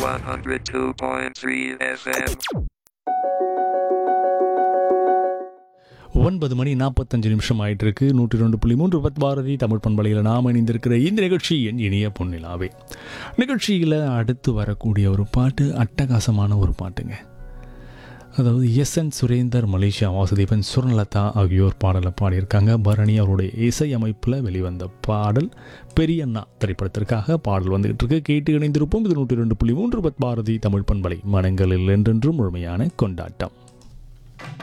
102.3 FM. ஒன்பது மணி நாற்பத்தஞ்சு நிமிஷம் ஆயிட்டு இருக்கு நூற்றி ரெண்டு புள்ளி மூன்று பத் பாரதி தமிழ் பண்பலையில் நாம் இணைந்திருக்கிற இந்த நிகழ்ச்சி என் இனிய பொன்னிலாவே நிகழ்ச்சியில் அடுத்து வரக்கூடிய ஒரு பாட்டு அட்டகாசமான ஒரு பாட்டுங்க அதாவது S N Surendar Malaysia Vasudevan சுரலதா ஆகியோர் பாடலை பாடியிருக்காங்க பரணி அவருடைய இசை அமைப்பில் வெளிவந்த பாடல் பெரியண்ணா திரைப்படத்திற்காக பாடல் வந்துகிட்டு இருக்கு கேட்டு இணைந்திருப்போம் இது நூற்றி ரெண்டு புள்ளி மூன்று பத் பாரதி தமிழ் பண்பலை மனங்களில் என்றென்றும் முழுமையான கொண்டாட்டம்